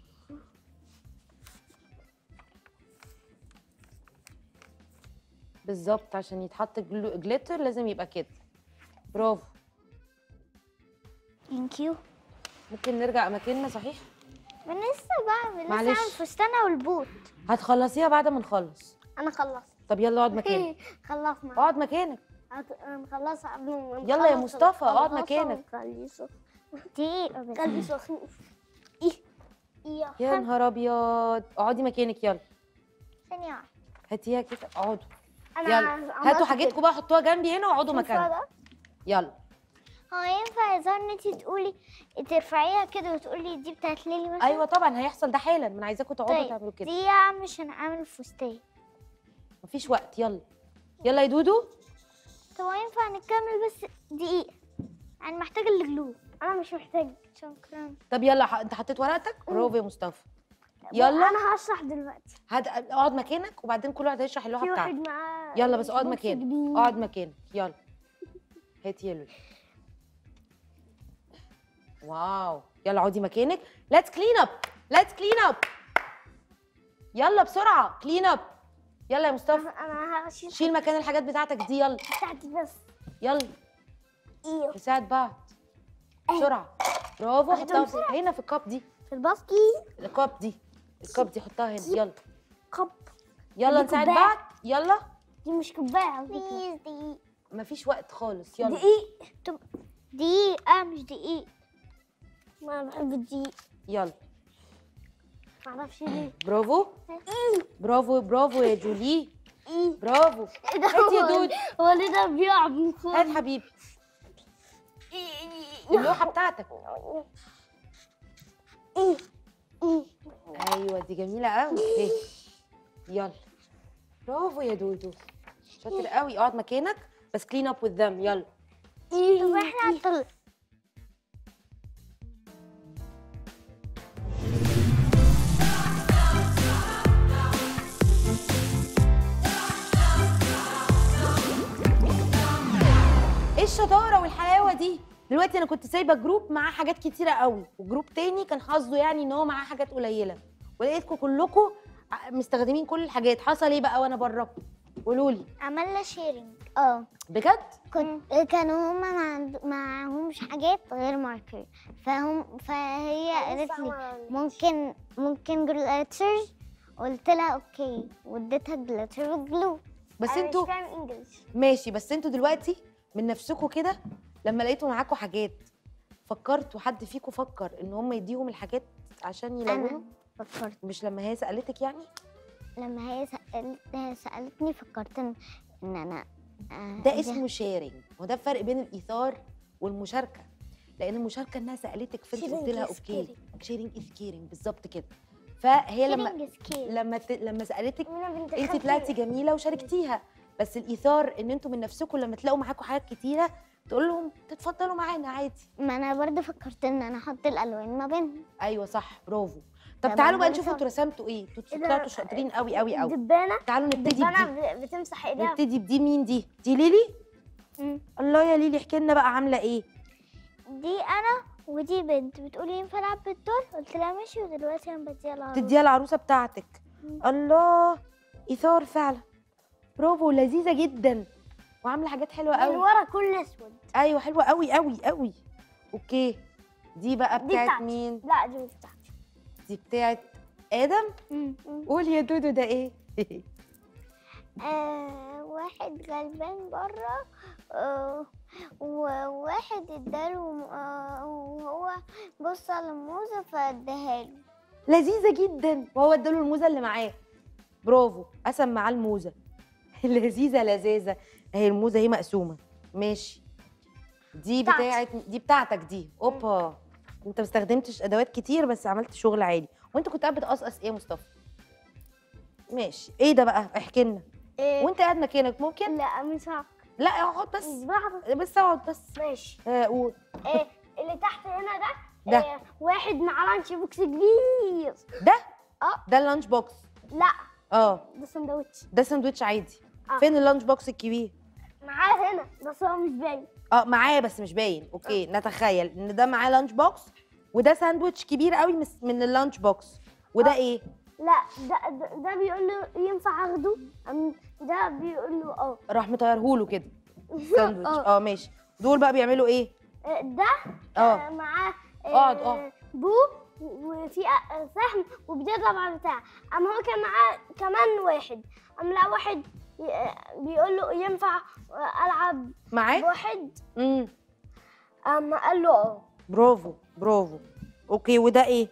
بالظبط عشان يتحط جلو جليتر لازم يبقى كده برافو ثانك يو ممكن نرجع اماكننا صحيح انا لسه بعمل لسه معلش. عامل فستانة والبوت هتخلصيه بعد ما نخلص انا خلصت طب يلا اقعد مكانك خلصنا اقعد مكانك نخلصها قبل ما يلا يا نخلص مصطفى، اقعد الخلاصة مكانك. ونخلصه. دقيقة بس قلبي سخن ايه ايه يا نهار ابيض اقعدي مكانك يلا ثانية واحدة هاتيها كده اقعدوا انا يلا عملت هاتوا كده. حاجتكم بقى حطوها جنبي هنا واقعدوا شايفة مكانكم ده؟ يلا هو ينفع يا زهر ان انت تقولي ترفعيها كده وتقولي دي بتاعت ليلي مثلا ايوه طبعا هيحصل ده حالا ما انا عايزاكم تقعدوا طيب تعملوا كده دي يا عم عشان اعمل فستان مفيش وقت يلا يلا يا دودو طب هو ينفع نكمل بس دقيقة يعني محتاجة الجلو انا مش محتاج شكرا طب يلا ح... انت حطيت ورقتك برافو يا مصطفى يلا انا هشرح دلوقتي هات اقعد مكانك وبعدين كل واحد هيشرح اللوحه في واحد بتاعته معاه يلا بس اقعد بوكس مكانك جديد. اقعد مكانك يلا هاتي يا لولو واو يلا اقعدي مكانك ليتس كلين اب ليتس كلين اب يلا بسرعه كلين اب يلا يا مصطفى انا هشيل شيل مكان الحاجات بتاعتك دي يلا بتاعتي بس يلا ايه نساعد بعض بسرعه برافو حطها في- هنا في الكاب دي في الباسكي الكاب دي الكاب دي حطها هنا يلا كب يلا دي نساعد كوباية. بعض يلا دي مش كوبايه على فكره بليز دقيقة مفيش وقت خالص يلا دقيق دقيقة مش دقيقة ما انا بحب الدقيق يلا معرفش ليه برافو برافو برافو يا جولي ايه برافو إيه ده هات يا هو- دود هو ليه ده بيقع من فوق هات حبيبي اللوحه بتاعتك إيه. إيه. ايوه دي جميله قوي اهي يلا برافو يا دودو شاطر قوي اقعد مكانك بس كلين اب وذ ذم يلا طب احنا هنطلع ايه الشطاره والحلاوه دي دلوقتي انا كنت سايبه جروب معاه حاجات كتيره قوي وجروب تاني كان حظه يعني ان هو معاه حاجات قليله ولقيتكم كلكم ع- مستخدمين كل الحاجات حصل ايه بقى وانا بره قولوا لي عملنا شيرنج اه بجد كنت كانوا هما ما عند- معهمش حاجات غير ماركر فهم فهي قالت لي ممكن ممكن جلاترز قلت لها اوكي واديتها جلاتر وجلو بس انا مش انتوا فاهم انجلش ماشي بس انتوا دلوقتي من نفسكم كده لما لقيتوا معاكم حاجات فكرتوا حد فيكم فكر ان هم يديهم الحاجات عشان يلونوا انا فكرت مش لما هي سالتك يعني لما هي سألت هي سألتني فكرت ان إن انا آه، ده اسمه شيرنج وده الفرق بين الايثار والمشاركه لان المشاركه انها سالتك فانت قلت لها Sharing is اوكي شيرنج از كيرنج بالظبط كده فهي لما Sharing is caring. لما ت... لما سالتك أنا بنت انت خالتي. طلعتي جميله وشاركتيها بس الايثار ان انتوا من نفسكم لما تلاقوا معاكم حاجات كتيره تقول لهم تتفضلوا معانا عادي ما انا برضه فكرت ان انا احط الالوان ما بينهم ايوه صح برافو طب ده تعالوا بقى برضه نشوف صح. انتوا رسمتوا ايه انتوا إيه ده؟ طلعتوا شاطرين قوي قوي قوي دبانه تعالوا نبتدي دبانه بدي ب- بتمسح ايديها نبتدي بدي مين دي دي ليلي مم. الله يا ليلي احكي لنا بقى عامله ايه دي انا ودي بنت بتقولي ينفع العب بالدور قلت لها ماشي ودلوقتي انا بديها العروسه تديها العروسه بتاعتك مم. الله ايثار فعلا برافو لذيذه جدا وعامله حاجات حلوه من قوي ورا كل اسود ايوه حلوه قوي قوي قوي اوكي دي بقى دي بتاعت بتاعتي. مين لا دي مش بتاعتي دي بتاعت ادم مم. قول يا دودو ده ايه آه واحد غلبان بره آه وواحد اداله آه وهو بص على الموزة فاداها له لذيذه جدا وهو اداله الموزه اللي معاه برافو قسم معاه الموزه لذيذه لذاذه اهي الموزه اهي مقسومه ماشي دي بتاعتي. بتاعت دي بتاعتك دي اوبا انت ما استخدمتش ادوات كتير بس عملت شغل عالي وانت كنت قاعد بتقصقص ايه يا مصطفى ماشي ايه ده بقى احكي لنا إيه؟ وانت قاعد مكانك ممكن لا مش عارف لا اقعد بس مش بعرف بس اقعد بس ماشي آه، قول إيه اللي تحت هنا ده ده. إيه واحد معاه لانش بوكس كبير ده اه ده اللانش بوكس لا اه ده سندوتش ده ساندوتش عادي آه. فين اللانش بوكس الكبير معاه هنا بس هو مش باين اه معاه بس مش باين اوكي نتخيل ان ده معاه لانش بوكس وده ساندوتش كبير قوي مس- من اللانش بوكس وده آه. ايه لا ده ده, ده بيقول له ينفع اخده أم ده بيقول له اه راح مطيرهوله كده ساندوتش اه ماشي دول بقى بيعملوا ايه آه، ده اه آه، معاه آه، اقعد، اقعد. بو وفي آه، فحم وبيضرب على البتاع اما هو كان معاه كمان واحد اما لا واحد ي- آه، بيقول له ينفع آه، العب معاه بواحد امم اما قال له اه برافو برافو اوكي وده ايه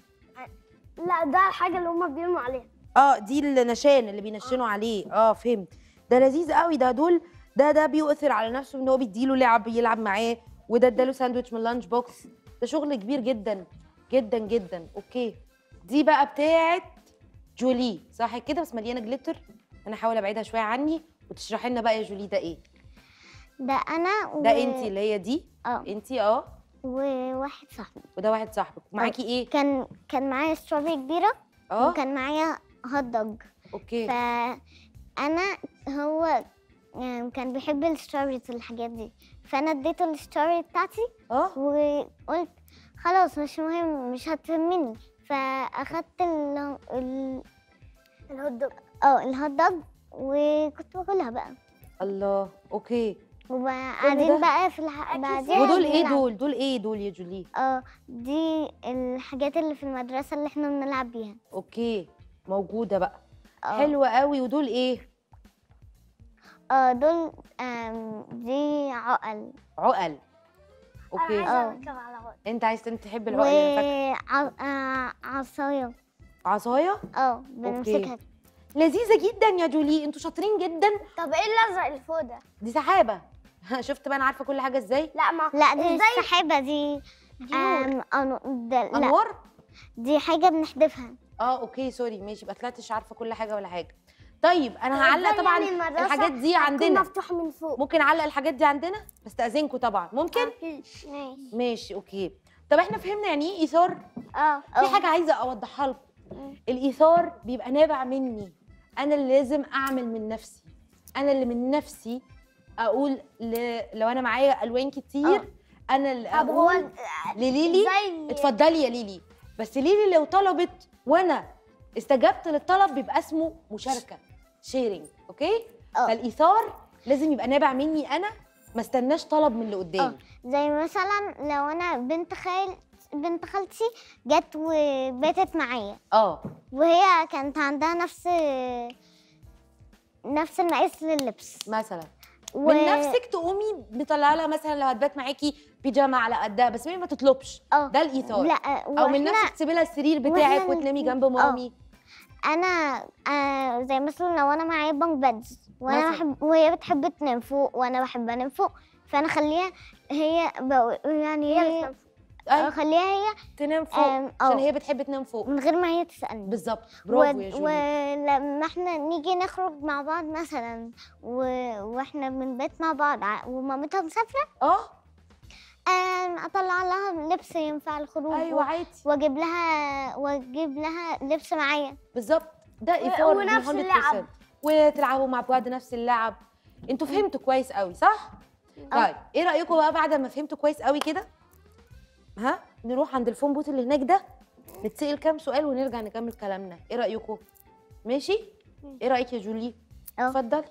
لا ده الحاجه اللي هما بيرموا عليها اه دي النشان اللي بينشنوا عليه اه فهمت ده لذيذ قوي ده دول ده ده بيؤثر على نفسه ان هو بيديله لعب يلعب معاه وده اداله ساندوتش من اللانش بوكس ده شغل كبير جدا جدا جدا اوكي دي بقى بتاعت جولي صح كده بس مليانه جليتر انا هحاول ابعدها شويه عني وتشرحي لنا بقى يا جولي ده ايه ده انا و... ده انتي اللي هي دي اه انتي اه وواحد صاحبي وده واحد صاحبك معاكي ايه كان كان معايا ستروبري كبيرة اه وكان معايا هوت دوج اوكي فانا هو يعني كان بيحب الستروبريز والحاجات دي فانا اديته الستروبري بتاعتي اه وقلت خلاص مش مهم مش هتهمني فاخدت ال ال الهوت دوج اه الهوت دوج وكنت باكلها بقى الله اوكي ده؟ وبعدين بقى في الح... بعدين ودول ايه بنلعب. دول دول ايه دول يا جولي اه دي الحاجات اللي في المدرسة اللي احنا بنلعب بيها اوكي موجوده بقى اه حلوه قوي ودول ايه اه دول آم، دي عقل عقل اوكي انا آه. عايزه اركب على هوت انت عايز انت تحب العقل انا فاكره وعصاية عصايه اه بنمسكها لذيذه جدا يا جولي انتوا شاطرين جدا طب ايه الازرق اللي فوق ده دي سحابه شفت بقى انا عارفه كل حاجه ازاي لا ما لا دي ازاي مش سحابة دي دي نور آم، أنو- ده- لا انوار دي حاجة بنحدفها اه اوكي سوري ماشي يبقى طلعتش عارفه كل حاجه ولا حاجه طيب انا طب هعلق إزاي طبعا يعني المدرسة الحاجات دي هتكون عندنا مفتوحه من فوق ممكن اعلق الحاجات دي عندنا بستاذنكم طبعا ممكن ماشي ماشي اوكي طب احنا فهمنا يعني ايه ايثار اه في حاجه عايزه اوضحها لكم الايثار بيبقى نابع مني انا اللي لازم اعمل من نفسي انا اللي من نفسي اقول ل... لو انا معايا الوان كتير آه. انا اللي طب هو اقول لليلي ازاي اتفضلي يا ليلي بس ليلي لو طلبت وانا استجبت للطلب بيبقى اسمه مشاركه شيرنج اوكي آه. فالايثار لازم يبقى نابع مني انا ما استناش طلب من اللي قدامي زي مثلا لو انا بنت خال بنت خالتي جت وباتت معايا اه وهي كانت عندها نفس نفس المقاس لللبس مثلا و... من نفسك تقومي مطلعه لها مثلا لو هتبات معاكي بيجامه على قدها بس ما تطلبش اه ده الايثار لا او من وإحنا- نفسك تسيبي لها السرير وإحنا بتاعك نت- وتنامي جنب آه. مامي انا آه زي مثلا لو انا معايا بنك بادز وانا مثلاً. بحب وهي بتحب تنام فوق وانا بحب انام فوق فانا اخليها هي بقو يعني هي أيوة. اخليها هي تنام فوق آم، عشان أه. هي بتحب تنام فوق من غير ما هي تسالني بالظبط و- برافو يا جولي ولما احنا نيجي نخرج مع بعض مثلا و... واحنا بنبات مع بعض ع- ومامتها مسافره اه آم، اطلع لها لبس ينفع الخروج ايوه و- عادي واجيب لها واجيب لها لبس معايا بالظبط ده ايثار ونفس 100%. اللعب. وتلعبوا مع بعض نفس اللعب انتوا فهمتوا كويس قوي صح طيب ايه رايكم بقى بعد ما فهمتوا كويس قوي كده ها نروح عند الفون بوت اللي هناك ده نتسال كام سؤال ونرجع نكمل كلامنا ايه رايكم ماشي ايه رايك يا جولي أه. اتفضلي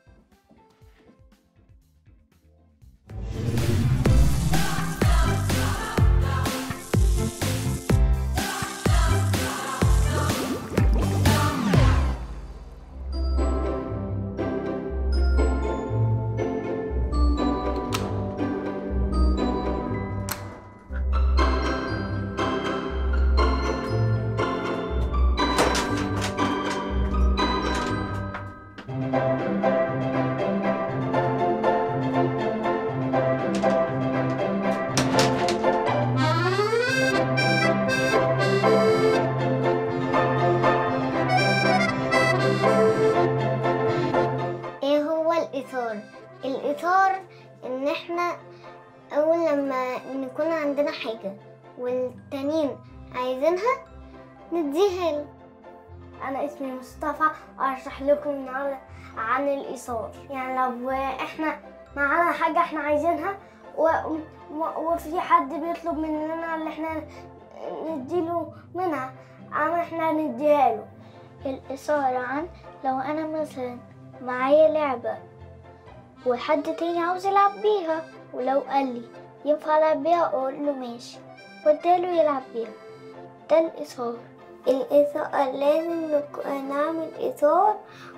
ايه هو الايثار الايثار ان احنا اول لما نكون عندنا حاجه والتانيين عايزينها نديها له انا اسمي مصطفى اشرح لكم النهارده عن الايثار يعني لو احنا معانا حاجه احنا عايزينها و... و... وفي حد بيطلب مننا اللي احنا نديله منها اما احنا نديها له الإثارة عن لو أنا مثلا معايا لعبة وحد تاني عاوز يلعب بيها ولو قال لي ينفع ألعب بيها أقول له ماشي واداله يلعب بيها ده الإثارة الإثار لازم نك- نعمل إثار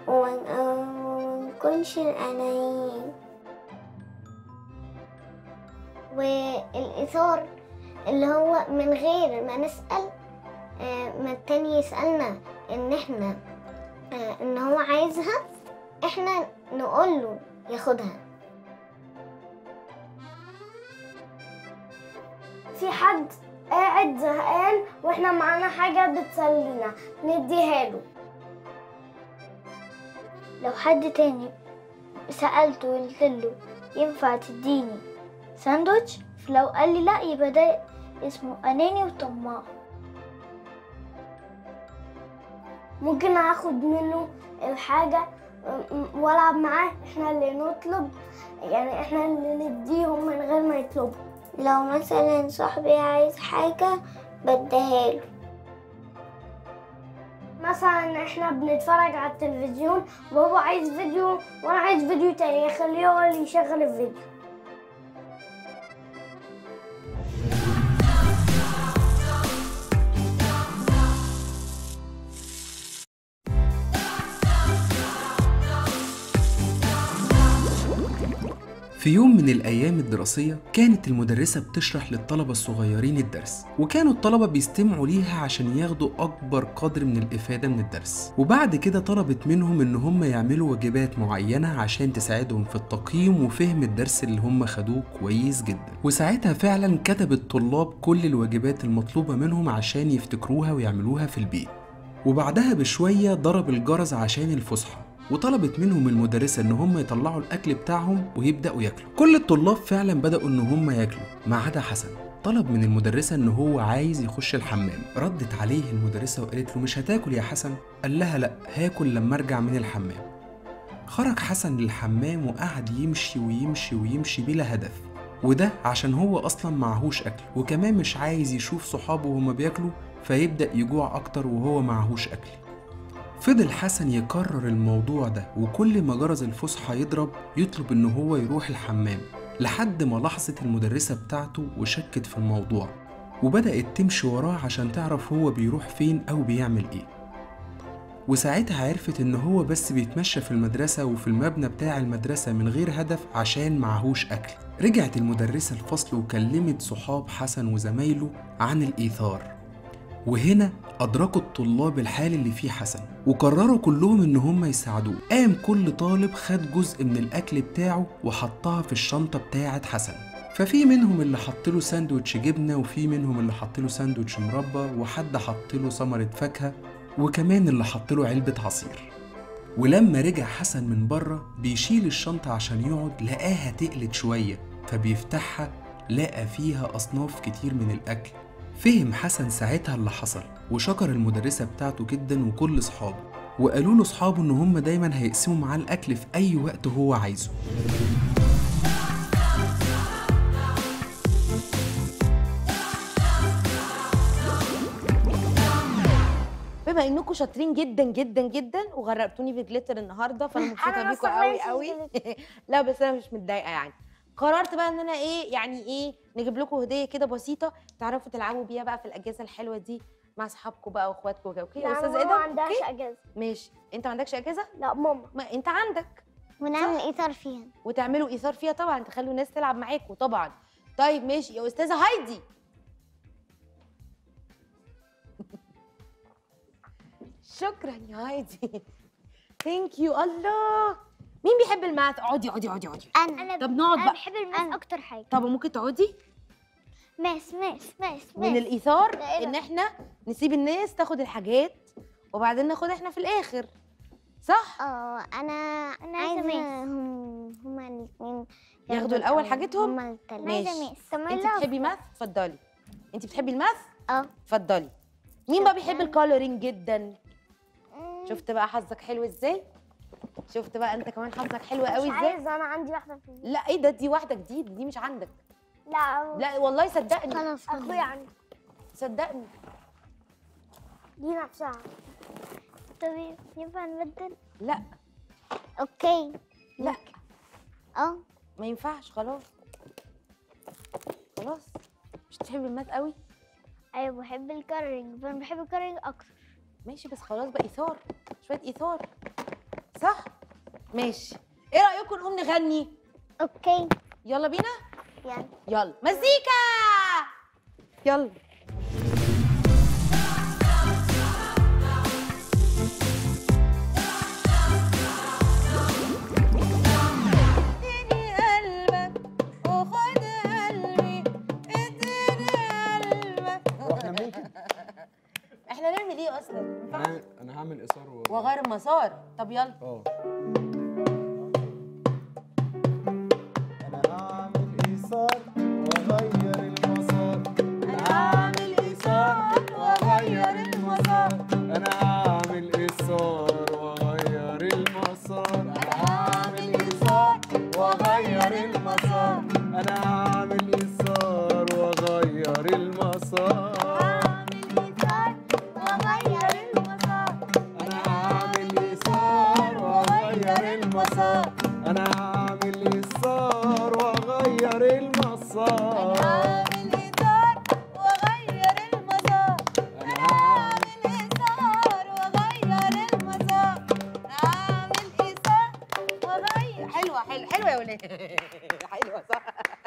ومنكونش أنانيين والإثار اللي هو من غير ما نسأل آه، ما التاني يسألنا إن إحنا آه، إن هو عايزها إحنا نقول له ياخدها في حد قاعد زهقان واحنا معانا حاجه بتسلينا نديها له لو حد تاني سألته وقلت له ينفع تديني ساندوتش فلو قال لي لا يبقى ده اسمه أناني وطماع ممكن اخد منه الحاجة م- والعب معاه احنا اللي نطلب يعني احنا اللي نديهم من غير ما يطلبوا لو مثلا صاحبي عايز حاجة بديها له مثلا احنا بنتفرج على التلفزيون وهو عايز فيديو وانا عايز فيديو تاني يخليه هو اللي يشغل الفيديو في يوم من الأيام الدراسية كانت المدرسة بتشرح للطلبة الصغيرين الدرس وكانوا الطلبة بيستمعوا ليها عشان ياخدوا أكبر قدر من الإفادة من الدرس وبعد كده طلبت منهم إن هم يعملوا واجبات معينة عشان تساعدهم في التقييم وفهم الدرس اللي هم خدوه كويس جدا وساعتها فعلا كتب الطلاب كل الواجبات المطلوبة منهم عشان يفتكروها ويعملوها في البيت وبعدها بشوية ضرب الجرس عشان الفسحة وطلبت منهم المدرسة إن هم يطلعوا الأكل بتاعهم ويبدأوا ياكلوا كل الطلاب فعلا بدأوا إن هم ياكلوا ما عدا حسن طلب من المدرسة إن هو عايز يخش الحمام ردت عليه المدرسة وقالت له مش هتاكل يا حسن قال لها لأ هاكل لما أرجع من الحمام خرج حسن للحمام وقعد يمشي ويمشي ويمشي بلا هدف وده عشان هو أصلا معهوش أكل وكمان مش عايز يشوف صحابه وهما بياكلوا فيبدأ يجوع أكتر وهو معهوش أكل فضل حسن يكرر الموضوع ده وكل ما جرس الفسحة يضرب يطلب إن هو يروح الحمام لحد ما لاحظت المدرسة بتاعته وشكت في الموضوع وبدأت تمشي وراه عشان تعرف هو بيروح فين أو بيعمل إيه وساعتها عرفت إن هو بس بيتمشى في المدرسة وفي المبنى بتاع المدرسة من غير هدف عشان معهوش أكل رجعت المدرسة الفصل وكلمت صحاب حسن وزمايله عن الإيثار وهنا أدركوا الطلاب الحال اللي فيه حسن وقرروا كلهم إن هم يساعدوه قام كل طالب خد جزء من الأكل بتاعه وحطها في الشنطة بتاعة حسن ففي منهم اللي حط له ساندوتش جبنة وفي منهم اللي حط له ساندوتش مربى وحد حط له ثمرة فاكهة وكمان اللي حط له علبة عصير ولما رجع حسن من بره بيشيل الشنطة عشان يقعد لقاها تقلت شوية فبيفتحها لقى فيها أصناف كتير من الأكل فهم حسن ساعتها اللي حصل وشكر المدرسة بتاعته جدا وكل صحابه وقالوا له صحابه إن هم دايما هيقسموا معاه الأكل في أي وقت هو عايزه بما انكم شاطرين جدا جدا جدا وغرقتوني في جليتر النهارده فانا مبسوطه أنا بيكم أصلاً قوي ماشي قوي لا بس انا مش متضايقه يعني قررت بقى ان انا ايه يعني ايه نجيب لكم هديه كده بسيطه تعرفوا تلعبوا بيها بقى في الاجازه الحلوه دي مع اصحابكم بقى واخواتكم وكده اوكي لا، يا استاذ ماما ادم ما عندهاش أوكي؟ اجازه ماشي انت ما عندكش اجازه لا ماما ما انت عندك ونعمل صح. ايثار فيها وتعملوا ايثار فيها طبعا تخلوا الناس تلعب معاكم طبعا طيب ماشي يا استاذه هايدي شكرا يا هايدي ثانك يو الله مين بيحب الماث اقعدي اقعدي اقعدي اقعدي انا طب نقعد انا بقى بحب الماس اكتر حاجه طب ممكن تقعدي ماس ماس ماس من ماس. الايثار ده إيه ده؟ ان احنا نسيب الناس تاخد الحاجات وبعدين ناخد احنا في الاخر صح اه انا أنا عايزة عايزه ماس. هم هما الاثنين ياخدوا الاول حاجتهم هما التلاته ماشي طب ما انت يلا. بتحبي ماث اتفضلي انت بتحبي الماث اه اتفضلي مين بقى بيحب الكولورينج جدا شفت بقى حظك حلو ازاي شفت بقى انت كمان حظك حلو قوي مش ازاي عايز انا عندي واحده في البيت. لا ايه ده دي واحده جديده دي مش عندك لا لا والله صدقني خلاص اخويا عندي صدقني دي نفسها طب ينفع نبدل لا اوكي لا اه ما ينفعش خلاص خلاص مش تحبي الماث قوي ايوه بحب الكارينج فانا بحب الكارينج اكتر ماشي بس خلاص بقى ايثار شويه ايثار صح ماشي ايه رايكم نقوم نغني اوكي يلا بينا يعني يلا مزيكا يلا اديني قلبك وخد قلبي اديني قلبك واحنا ممكن احنا نعمل ايه اصلا انا انا هعمل اثار و... وغير المسار طب يلا اه انا هعمل ايثار واغير المسار انا هعمل ايثار واغير المسار انا هعمل ايثار واغير المسار انا هعمل ايثار واغير المسار انا هعمل ايثار واغير المسار انا هعمل ايثار واغير المسار انا هعمل ايثار واغير المسار هعمل ايثار واغير المسار انا هعمل ايثار واغير المسار هعمل ايثار واغير حلوه حلوه حلوه يا ولاد حلوه صح